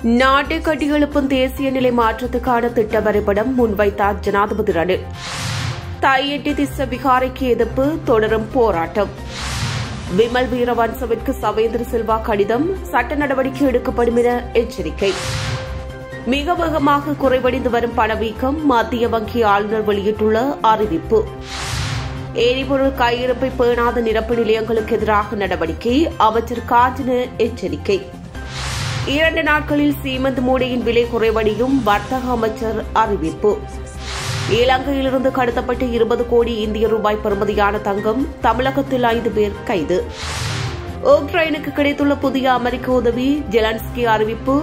நாட்டை கட்டியெழுப்பும் தேசிய நிலை மாற்றத்துக்கான திட்ட வரைபடம் முன்வைத்தார் ஜனாதிபதி ரணில் தையெட்டி திஸ்ஸ விகாரைக்கு எதிர்ப்பு தொடரும் போராட்டம் விமல் வீரவன்சவிற்கு சவேந்திர சில்வா கடிதம் சட்ட நடவடிக்கை எடுக்கப்படும் என எச்சரிக்கை மிக வேகமாக குறைவடைந்து வரும் பணவீக்கம் மத்திய வங்கி ஆளுநர் வெளியிட்டுள்ள அறிவிப்பு எரிபொருள் கையிருப்பை பேணாத நிரப்பு நிலையங்களுக்கு எதிராக நடவடிக்கை அமைச்சர் காஞ்சன எச்சரிக்கை இரண்டு நாட்களில் சீமந்த் மூடையின் விலை குறைவடையும் வர்த்தக அமைச்சர் அறிவிப்பு இலங்கையிலிருந்து கடத்தப்பட்ட இருபது கோடி இந்திய ரூபாய் பெறுமதியான தங்கம் தமிழகத்தில் ஐந்து பேர் கைது உக்ரைனுக்கு கிடைத்துள்ள புதிய அமெரிக்க உதவி ஜெலன்ஸ்கி அறிவிப்பு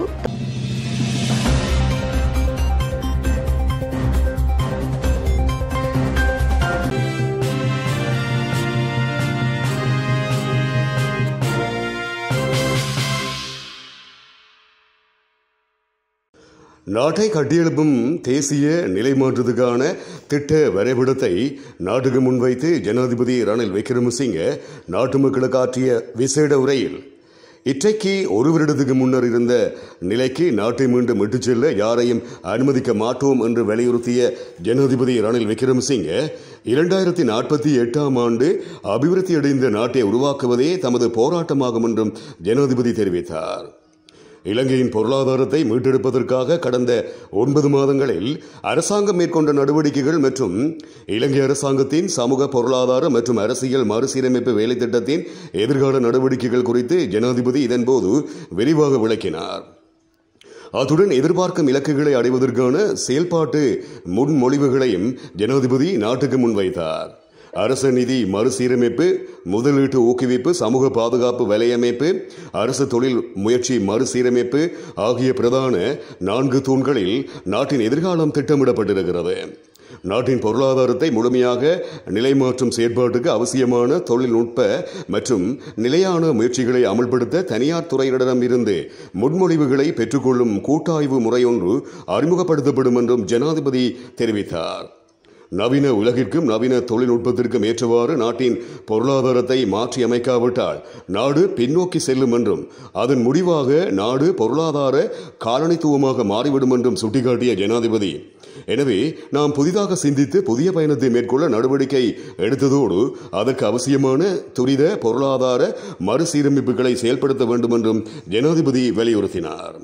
நாட்டை கட்டியெழுப்பும் தேசிய நிலை மாற்றத்துக்கான திட்ட வரைபடத்தை நாட்டுக்கு முன்வைத்து ஜனாதிபதி ரணில் விக்ரமசிங்க நாட்டு மக்களுக்கு ஆற்றிய விசேட உரையில் இன்றைக்கு ஒரு வருடத்துக்கு முன்னர் இருந்த நிலைக்கு நாட்டை மீண்டும் விட்டுச் செல்ல யாரையும் அனுமதிக்க மாட்டோம் என்று வலியுறுத்திய ஜனாதிபதி ரணில் விக்ரமசிங்க இரண்டாயிரத்தி நாற்பத்தி எட்டாம் ஆண்டு அபிவிருத்தி அடைந்த நாட்டை உருவாக்குவதே தமது போராட்டமாகும் என்றும் ஜனாதிபதி தெரிவித்தார் இலங்கையின் பொருளாதாரத்தை மீட்டெடுப்பதற்காக கடந்த ஒன்பது மாதங்களில் அரசாங்கம் மேற்கொண்ட நடவடிக்கைகள் மற்றும் இலங்கை அரசாங்கத்தின் சமூக பொருளாதார மற்றும் அரசியல் மறுசீரமைப்பு வேலை திட்டத்தின் எதிர்கால நடவடிக்கைகள் குறித்து ஜனாதிபதி இதன்போது விரிவாக விளக்கினார் அத்துடன் எதிர்பார்க்கும் இலக்குகளை அடைவதற்கான செயல்பாட்டு முன்மொழிவுகளையும் ஜனாதிபதி நாட்டுக்கு முன்வைத்தார் அரசு நிதி மறுசீரமைப்பு முதலீட்டு ஊக்குவிப்பு சமூக பாதுகாப்பு வலையமைப்பு அரசு தொழில் முயற்சி மறுசீரமைப்பு ஆகிய பிரதான நான்கு தூண்களில் நாட்டின் எதிர்காலம் திட்டமிடப்பட்டிருக்கிறது நாட்டின் பொருளாதாரத்தை முழுமையாக நிலைமாற்றும் செயற்பாட்டுக்கு அவசியமான தொழில்நுட்ப மற்றும் நிலையான முயற்சிகளை அமல்படுத்த தனியார் துறையினரிடம் இருந்து முன்மொழிவுகளை பெற்றுக்கொள்ளும் கூட்டாய்வு முறையொன்று அறிமுகப்படுத்தப்படும் என்றும் ஜனாதிபதி தெரிவித்தார் நவீன உலகிற்கும் நவீன தொழில்நுட்பத்திற்கும் ஏற்றவாறு நாட்டின் பொருளாதாரத்தை மாற்றி அமைக்காவிட்டால் நாடு பின்னோக்கி செல்லும் என்றும் அதன் முடிவாக நாடு பொருளாதார காலனித்துவமாக மாறிவிடும் என்றும் சுட்டிக்காட்டிய ஜனாதிபதி எனவே நாம் புதிதாக சிந்தித்து புதிய பயணத்தை மேற்கொள்ள நடவடிக்கை எடுத்ததோடு அதற்கு அவசியமான துரித பொருளாதார மறுசீரமைப்புகளை செயல்படுத்த வேண்டும் என்றும் ஜனாதிபதி வலியுறுத்தினார்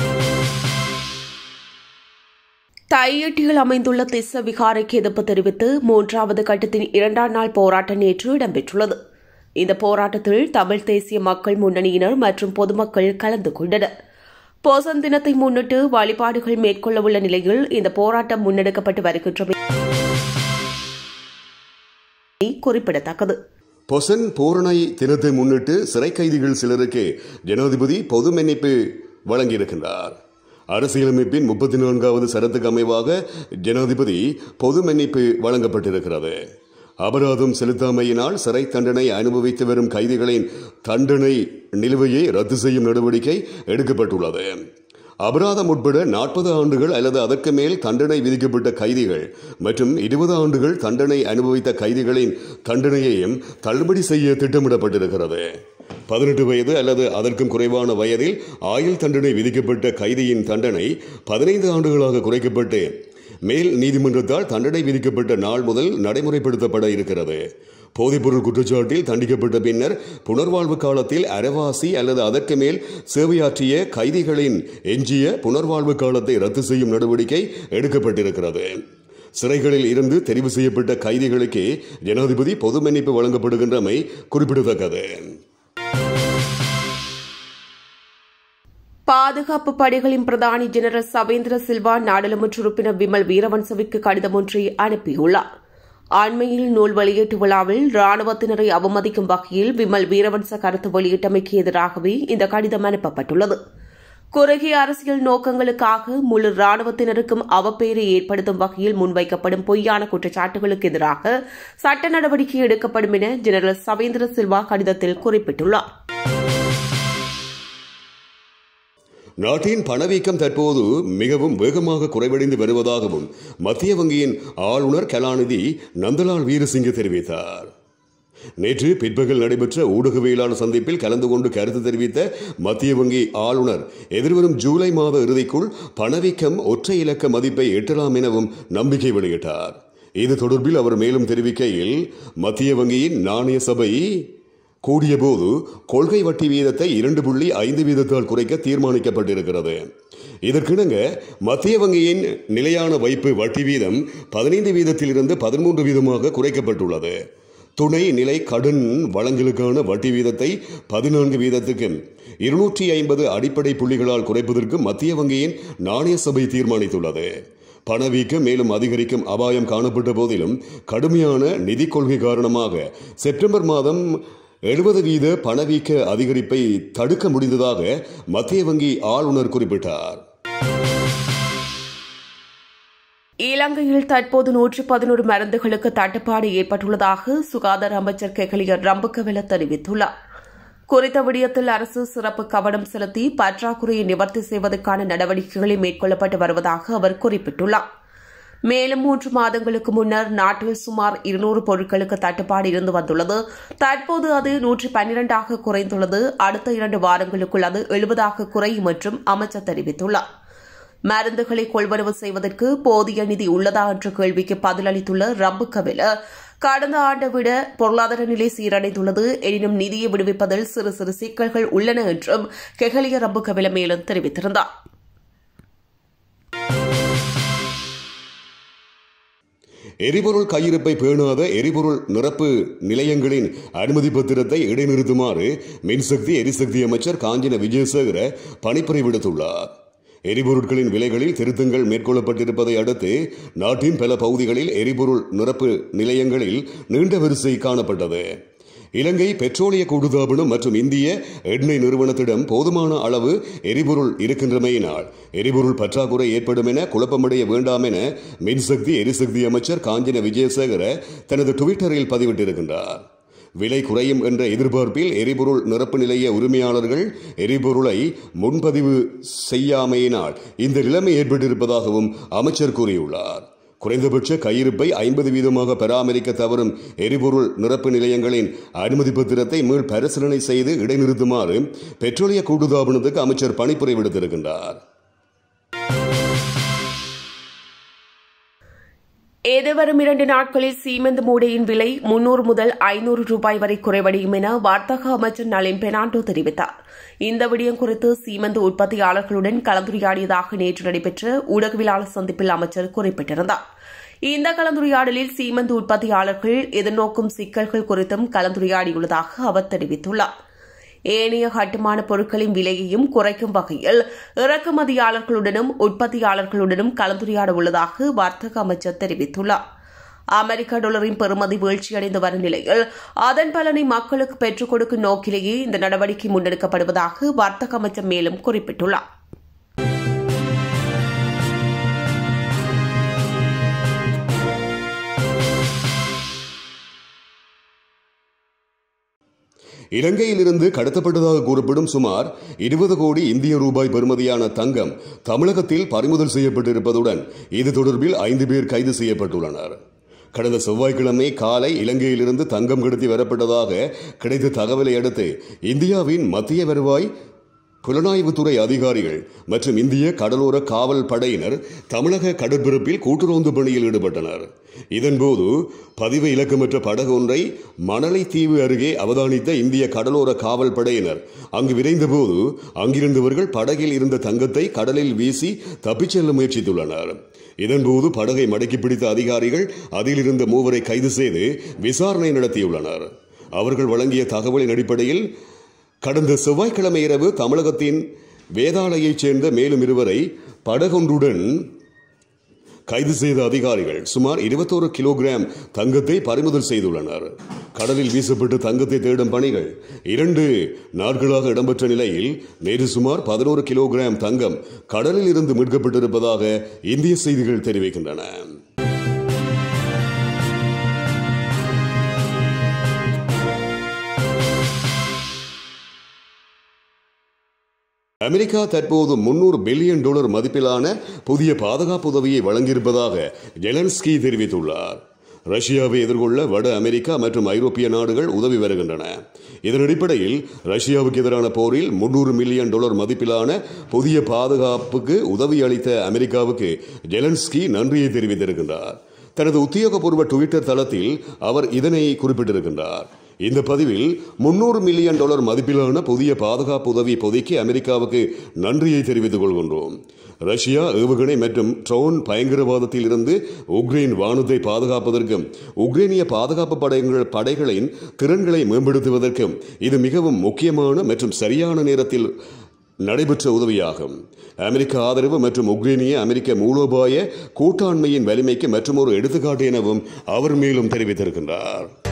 தையட்டியில் அமைந்துள்ள திஸ்ஸ விகாரைக்கு எதிர்ப்பு தெரிவித்து மூன்றாவது கட்டத்தின் இரண்டாம் நாள் போராட்டம் நேற்று இடம்பெற்றுள்ளது இந்த போராட்டத்தில் தமிழ் தேசிய மக்கள் முன்னணியினர் மற்றும் பொதுமக்கள் கலந்து கொண்டனர் போசன் தினத்தை முன்னிட்டு வழிபாடுகள் மேற்கொள்ளவுள்ள நிலையில் இந்த போராட்டம் முன்னெடுக்கப்பட்டு வருகின்றமை குறிப்பிடத்தக்கது பொசன் பூரணை தினத்தை முன்னிட்டு சிறை கைதிகள் சிலருக்கு ஜனாதிபதி பொது மன்னிப்பு வழங்கியிருக்கின்றார் அரசியலமைப்பின் முப்பத்தி நான்காவது சரத்துக்கு அமைவாக ஜனாதிபதி பொது மன்னிப்பு வழங்கப்பட்டிருக்கிறது அபராதம் செலுத்தாமையினால் சிறை தண்டனை அனுபவித்து வரும் கைதிகளின் தண்டனை நிலுவையை ரத்து செய்யும் நடவடிக்கை எடுக்கப்பட்டுள்ளது அபராதம் உட்பட நாற்பது ஆண்டுகள் அல்லது அதற்கு மேல் தண்டனை விதிக்கப்பட்ட கைதிகள் மற்றும் இருபது ஆண்டுகள் தண்டனை அனுபவித்த கைதிகளின் தண்டனையையும் தள்ளுபடி செய்ய திட்டமிடப்பட்டிருக்கிறது பதினெட்டு வயது அல்லது அதற்கும் குறைவான வயதில் ஆயுள் தண்டனை விதிக்கப்பட்ட கைதியின் தண்டனை பதினைந்து ஆண்டுகளாக குறைக்கப்பட்டு மேல் நீதிமன்றத்தால் தண்டனை விதிக்கப்பட்ட நாள் முதல் நடைமுறைப்படுத்தப்பட இருக்கிறது போதைப்பொருள் குற்றச்சாட்டில் தண்டிக்கப்பட்ட பின்னர் புனர்வாழ்வு காலத்தில் அரைவாசி அல்லது அதற்கு மேல் சேவையாற்றிய கைதிகளின் எஞ்சிய புனர்வாழ்வு காலத்தை ரத்து செய்யும் நடவடிக்கை எடுக்கப்பட்டிருக்கிறது சிறைகளில் இருந்து தெரிவு செய்யப்பட்ட கைதிகளுக்கு ஜனாதிபதி பொது மன்னிப்பு வழங்கப்படுகின்றமை குறிப்பிடத்தக்கது பாதுகாப்பு படைகளின் பிரதானி ஜெனரல் சவேந்திர சில்வா நாடாளுமன்ற உறுப்பினர் விமல் வீரவன்சவிற்கு கடிதம் ஒன்றை அனுப்பியுள்ளார் அண்மையில் நூல் வெளியீட்டு விழாவில் ராணுவத்தினரை அவமதிக்கும் வகையில் விமல் வீரவன்ச கருத்து வெளியிட்டமைக்கு எதிராகவே இந்த கடிதம் அனுப்பப்பட்டுள்ளது குறுகிய அரசியல் நோக்கங்களுக்காக முழு ராணுவத்தினருக்கும் அவப்பெயரை ஏற்படுத்தும் வகையில் முன்வைக்கப்படும் பொய்யான குற்றச்சாட்டுகளுக்கு எதிராக சட்ட நடவடிக்கை எடுக்கப்படும் என ஜெனரல் சவேந்திர சில்வா கடிதத்தில் குறிப்பிட்டுள்ளார் நாட்டின் பணவீக்கம் தற்போது மிகவும் வேகமாக குறைவடைந்து வருவதாகவும் மத்திய வங்கியின் ஆளுநர் கலாநிதி நந்தலால் வீரசிங்க தெரிவித்தார் நேற்று பிற்பகல் நடைபெற்ற ஊடகவியலாளர் சந்திப்பில் கலந்து கொண்டு கருத்து தெரிவித்த மத்திய வங்கி ஆளுநர் எதிர்வரும் ஜூலை மாத இறுதிக்குள் பணவீக்கம் ஒற்றை இலக்க மதிப்பை எட்டலாம் எனவும் நம்பிக்கை வெளியிட்டார் இது தொடர்பில் அவர் மேலும் தெரிவிக்கையில் மத்திய வங்கியின் நாணய சபை கூடியபோது கொள்கை வட்டி வீதத்தை இரண்டு புள்ளி ஐந்து வீதத்தால் குறைக்க தீர்மானிக்கப்பட்டிருக்கிறது இதற்கிணங்க மத்திய வங்கியின் நிலையான வைப்பு வட்டி வீதம் பதினைந்து வீதத்திலிருந்து பதிமூன்று வீதமாக குறைக்கப்பட்டுள்ளது துணை நிலை கடன் வழங்கலுக்கான வட்டி வீதத்தை பதினான்கு வீதத்துக்கு இருநூற்றி ஐம்பது அடிப்படை புள்ளிகளால் குறைப்பதற்கு மத்திய வங்கியின் நாணய சபை தீர்மானித்துள்ளது பணவீக்கம் மேலும் அதிகரிக்கும் அபாயம் காணப்பட்ட போதிலும் கடுமையான நிதி கொள்கை காரணமாக செப்டம்பர் மாதம் எழுபது வீத பணவீக்க அதிகரிப்பை தடுக்க முடிந்ததாக மத்திய வங்கி ஆளுநர் குறிப்பிட்டார் இலங்கையில் தற்போது நூற்று பதினோரு மருந்துகளுக்கு தட்டுப்பாடு ஏற்பட்டுள்ளதாக சுகாதார அமைச்சர் கெகலியர் ரம்புக்கவெல தெரிவித்துள்ளார் குறித்த விடயத்தில் அரசு சிறப்பு கவனம் செலுத்தி பற்றாக்குறையை நிவர்த்தி செய்வதற்கான நடவடிக்கைகளை மேற்கொள்ளப்பட்டு வருவதாக அவர் குறிப்பிட்டுள்ளார் மேலும் மூன்று மாதங்களுக்கு முன்னர் நாட்டில் சுமார் இருநூறு பொருட்களுக்கு தட்டுப்பாடு இருந்து வந்துள்ளது தற்போது அது நூற்றி பன்னிரண்டாக குறைந்துள்ளது அடுத்த இரண்டு வாரங்களுக்குள் அது எழுபதாக குறையும் என்றும் அமைச்சர் தெரிவித்துள்ளார் மருந்துகளை கொள்வனவு செய்வதற்கு போதிய நிதி உள்ளதா என்ற கேள்விக்கு பதிலளித்துள்ள ரம்புக்கவில கடந்த ஆண்டை விட பொருளாதார நிலை சீரடைந்துள்ளது எனினும் நிதியை விடுவிப்பதில் சிறு சிறு சிக்கல்கள் உள்ளன என்றும் கெகலிய ரம்புக்கவில மேலும் தெரிவித்திருந்தார் எரிபொருள் கையிருப்பை பேணாத எரிபொருள் நிரப்பு நிலையங்களின் அனுமதி பத்திரத்தை இடைநிறுத்துமாறு மின்சக்தி எரிசக்தி அமைச்சர் காஞ்சின விஜயசேகர பணிப்புரை விடுத்துள்ளார் எரிபொருட்களின் விலைகளில் திருத்தங்கள் மேற்கொள்ளப்பட்டிருப்பதை அடுத்து நாட்டின் பல பகுதிகளில் எரிபொருள் நிரப்பு நிலையங்களில் நீண்ட வரிசை காணப்பட்டது இலங்கை பெட்ரோலிய கூடுதாபனம் மற்றும் இந்திய எண்ணெய் நிறுவனத்திடம் போதுமான அளவு எரிபொருள் இருக்கின்றமையினால் எரிபொருள் பற்றாக்குறை ஏற்படும் என குழப்பமடைய வேண்டாம் என மின்சக்தி எரிசக்தி அமைச்சர் காஞ்சன விஜயசேகர தனது டுவிட்டரில் பதிவிட்டிருக்கின்றார் விலை குறையும் என்ற எதிர்பார்ப்பில் எரிபொருள் நிரப்பு நிலைய உரிமையாளர்கள் எரிபொருளை முன்பதிவு செய்யாமையினால் இந்த நிலைமை ஏற்பட்டிருப்பதாகவும் அமைச்சர் கூறியுள்ளார் குறைந்தபட்ச கையிருப்பை ஐம்பது வீதமாக பராமரிக்க தவறும் எரிபொருள் நிரப்பு நிலையங்களின் அனுமதி பத்திரத்தை மீள் பரிசீலனை செய்து இடைநிறுத்துமாறு பெட்ரோலிய கூட்டுத்தாபனத்துக்கு அமைச்சர் பணிப்புரை விடுத்திருக்கின்றார் எதிர்வரும் இரண்டு நாட்களில் சீமெந்து மூடையின் விலை முன்னூறு முதல் ஐநூறு ரூபாய் வரை குறைவடையும் என வர்த்தக அமைச்சர் நளின் பெனாண்டோ தெரிவித்தார் இந்த விடயம் குறித்து சீமெந்து உற்பத்தியாளர்களுடன் கலந்துரையாடியதாக நேற்று நடைபெற்ற ஊடகவியலாளர் சந்திப்பில் அமைச்சர் குறிப்பிட்டிருந்தார் இந்த கலந்துரையாடலில் சீமெந்து உற்பத்தியாளர்கள் எதிர்நோக்கும் சிக்கல்கள் குறித்தும் கலந்துரையாடியுள்ளதாக அவர் தெரிவித்துள்ளார் ஏனைய கட்டுமான பொருட்களின் விலையையும் குறைக்கும் வகையில் இறக்குமதியாளர்களுடனும் உற்பத்தியாளர்களுடனும் கலந்துரையாட உள்ளதாக வர்த்தக அமைச்சர் தெரிவித்துள்ளார் அமெரிக்க டாலரின் பெறுமதி வீழ்ச்சியடைந்து வரும் நிலையில் அதன் பலனை மக்களுக்கு பெற்றுக் கொடுக்கும் நோக்கிலேயே இந்த நடவடிக்கை முன்னெடுக்கப்படுவதாக வர்த்தக அமைச்சர் மேலும் குறிப்பிட்டுள்ளார் இலங்கையிலிருந்து கடத்தப்பட்டதாக கூறப்படும் சுமார் இருபது கோடி இந்திய ரூபாய் பெறுமதியான தங்கம் தமிழகத்தில் பறிமுதல் செய்யப்பட்டிருப்பதுடன் இது தொடர்பில் ஐந்து பேர் கைது செய்யப்பட்டுள்ளனர் கடந்த செவ்வாய்க்கிழமை காலை இலங்கையிலிருந்து தங்கம் கடத்தி வரப்பட்டதாக கிடைத்த தகவலை அடுத்து இந்தியாவின் மத்திய வருவாய் புலனாய்வுத்துறை அதிகாரிகள் மற்றும் இந்திய கடலோர காவல் படையினர் தமிழக கடற்பரப்பில் கூட்டுறவு பணியில் ஈடுபட்டனர் இதன்போது பதிவு இலக்கமற்ற படகு ஒன்றை மணலை தீவு அருகே அவதானித்த இந்திய கடலோர காவல் படையினர் அங்கு விரைந்தபோது அங்கிருந்தவர்கள் படகில் இருந்த தங்கத்தை கடலில் வீசி தப்பிச் செல்ல முயற்சித்துள்ளனர் இதன்போது படகை மடக்கி பிடித்த அதிகாரிகள் அதில் இருந்த மூவரை கைது செய்து விசாரணை நடத்தியுள்ளனர் அவர்கள் வழங்கிய தகவலின் அடிப்படையில் கடந்த செவ்வாய்க்கிழமை இரவு தமிழகத்தின் வேதாளையைச் சேர்ந்த மேலும் இருவரை படகொன்றுடன் கைது செய்த அதிகாரிகள் சுமார் இருபத்தோரு கிலோகிராம் தங்கத்தை பறிமுதல் செய்துள்ளனர் கடலில் வீசப்பட்டு தங்கத்தை தேடும் பணிகள் இரண்டு நாட்களாக இடம்பெற்ற நிலையில் நேற்று சுமார் பதினோரு கிலோகிராம் தங்கம் கடலில் இருந்து மீட்கப்பட்டிருப்பதாக இந்திய செய்திகள் தெரிவிக்கின்றன அமெரிக்கா தற்போது முன்னூறு பில்லியன் டாலர் மதிப்பிலான புதிய பாதுகாப்பு உதவியை வழங்கியிருப்பதாக ஜெலன்ஸ்கி தெரிவித்துள்ளார் ரஷ்யாவை எதிர்கொள்ள வட அமெரிக்கா மற்றும் ஐரோப்பிய நாடுகள் உதவி வருகின்றன இதன் அடிப்படையில் ரஷ்யாவுக்கு எதிரான போரில் முன்னூறு மில்லியன் டாலர் மதிப்பிலான புதிய பாதுகாப்புக்கு உதவி அளித்த அமெரிக்காவுக்கு ஜெலன்ஸ்கி நன்றியை தெரிவித்திருக்கின்றார் தனது உத்தியோகபூர்வ டுவிட்டர் தளத்தில் அவர் இதனை குறிப்பிட்டிருக்கின்றார் இந்த பதிவில் முன்னூறு மில்லியன் டாலர் மதிப்பிலான புதிய பாதுகாப்பு உதவி பொதிக்கு அமெரிக்காவுக்கு நன்றியை தெரிவித்துக் கொள்கின்றோம் ரஷ்யா ஏவுகணை மற்றும் ட்ரோன் பயங்கரவாதத்தில் இருந்து உக்ரைன் வானத்தை பாதுகாப்பதற்கும் உக்ரைனிய பாதுகாப்பு படைகள் படைகளின் திறன்களை மேம்படுத்துவதற்கும் இது மிகவும் முக்கியமான மற்றும் சரியான நேரத்தில் நடைபெற்ற உதவியாகும் அமெரிக்க ஆதரவு மற்றும் உக்ரைனிய அமெரிக்க மூலோபாய கூட்டாண்மையின் வலிமைக்கு மற்றொரு எடுத்துக்காட்டு எனவும் அவர் மேலும் தெரிவித்திருக்கின்றார்